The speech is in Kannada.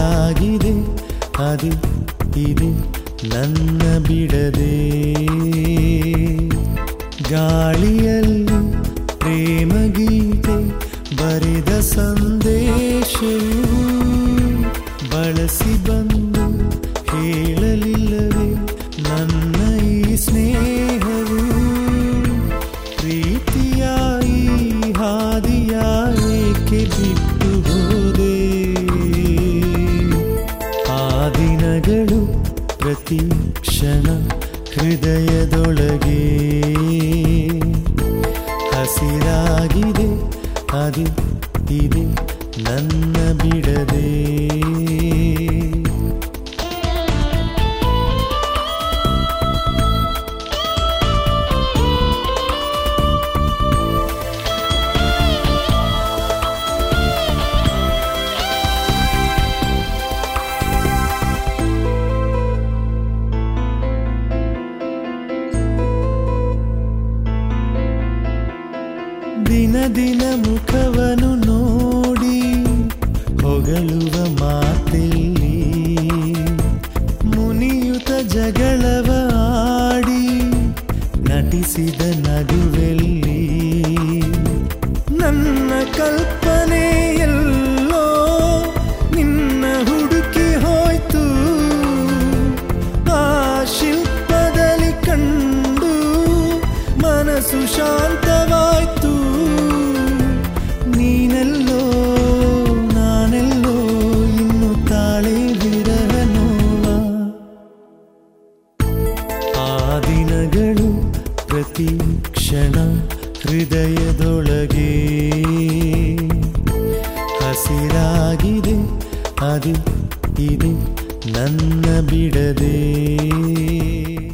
ಹಸಿರಾಗಿದೆ ಅದಿ ಇದೆ ನನ್ನ ಬಿಡದೆ ಗಾಳಿಯಲ್ಲಿ ಪ್ರೇಮ ಗೀತೆ ಬರೆದ ಸಂದೇಶವು ಬಳಸಿ ಬಂದು ಹೇಳಲಿಲ್ಲವೇ ನನ್ನ ಈ ಸ್ನೇಹವು ಪ್ರೀತಿಯ ಈ ಹಾದಿಯ ಏಕೆ ಬಿಟ್ಟು ಹೋದೆ ಆ ದಿನಗಳು ಪ್ರತಿ ಕ್ಷಣ ಹೃದಯದೊಳಗೆ ಹಸಿರಾಗಿದೆ ಅದಿ ಇದೆ ನನ್ನ ಬಿಡದೆ ದಿನ ದಿನ ಮುಖವನ್ನು ನೋಡಿ ಹೊಗಳುವ ಮಾತೆಲ್ಲಿ ಮುನಿಯುತ ಜಗಳವ ಆಡಿ ನಟಿಸಿದ ನಗುವೆಲ್ಲಿ ನನ್ನ ಕಲ್ಪನೆ ಎಲ್ಲೋ ನಿನ್ನ ಹುಡುಕಿ ಹೋಯ್ತು ಆ ಶಿಲ್ಪದಲ್ಲಿ ಕಂಡು ಮನಸ್ಸು ಶಾಂತವಾಯ್ತು ನೀನೆಲ್ಲೋ ನಾನೆಲ್ಲೋ ಇನ್ನು ತಾಳೆ ವಿರಹ ನೋವ ಆ ದಿನಗಳು ಪ್ರತಿ ಕ್ಷಣ ಹೃದಯದೊಳಗೆ ಹಸಿರಾಗಿದೆ ಅದಿ ಇದೆ ನನ್ನ ಬಿಡದೆ